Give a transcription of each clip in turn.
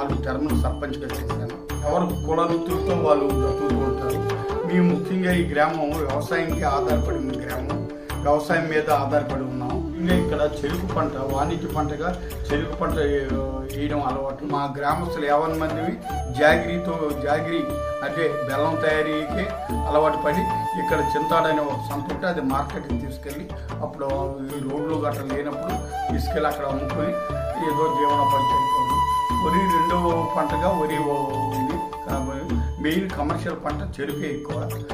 నాలుగు టర్ములు సర్పంచ్గా చేశాను ఎవరు కుల వృత్తులతో వాళ్ళు బ్రతుకుతూ ఉంటారు మేము ముఖ్యంగా ఈ గ్రామం వ్యవసాయంకి ఆధారపడి ఉన్న గ్రామం వ్యవసాయం మీద ఆధారపడి ఉన్నాం ఇంకా ఇక్కడ చెరుకు పంట వాణిజ్య పంటగా చెరుకు పంట ఏ- వేయడం అలవాటు మా గ్రామస్తులు యావన్ మందివి జాగిరితో జాగిరి అంటే బెల్లం తయారీకి అలవాటు పడి ఇక్కడ చింతాడు అనే ఒక సంత ఉంటే అది మార్కెట్కి తీసుకెళ్ళి అప్పుడు ఈ రోడ్లు గట్రా లేనప్పుడు తీసుకెళ్ళి అక్కడ అమ్ముకొని ఏదో జీవనోపాధి చేస్తుంది వరి రెండవ పంటగా వరి ఓ- ఉంది కాబట్టి మెయిన్ కమర్షియల్ పంట చెరుకే ఎక్కువ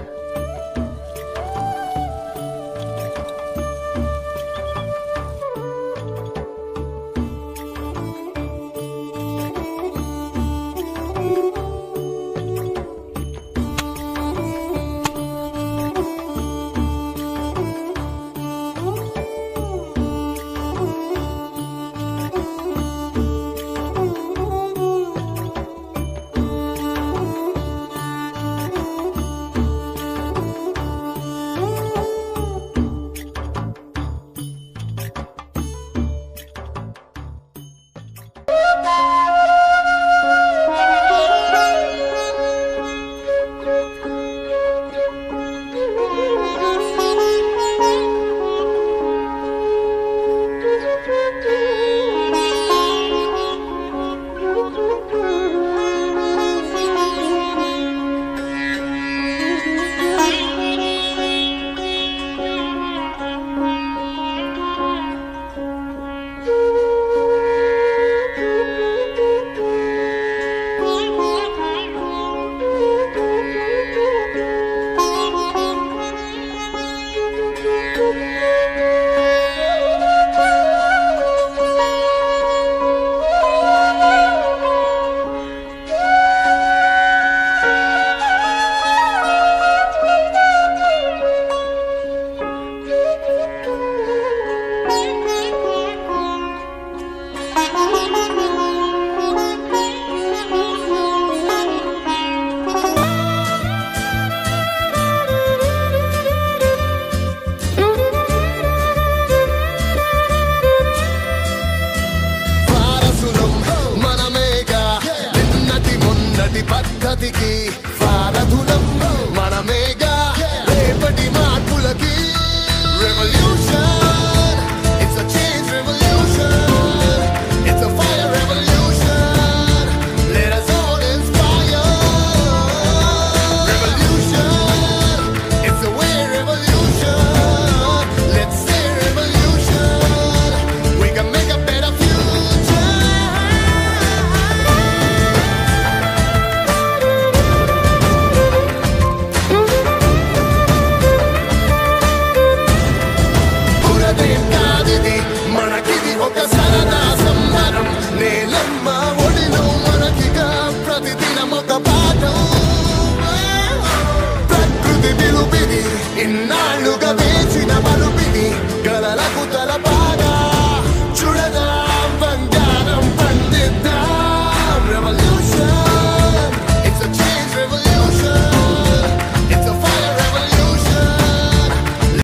వారసులం మనమేగా నిన్నటి మొన్నటి పద్ధతికి వారధులం మనమేగా రేపటి మార్పులకి revolution it's a change revolution it's a fire revolution let us all inspire revolution it's a way revolution let's say revolution we can make a better future పురదేం కాదిది మనకిది ఒక సరదా సంబరం నేలమ్మ ఒడిలో మనకిగా ప్రతిదినం ఒక పాఠం ప్రకృతి విలువ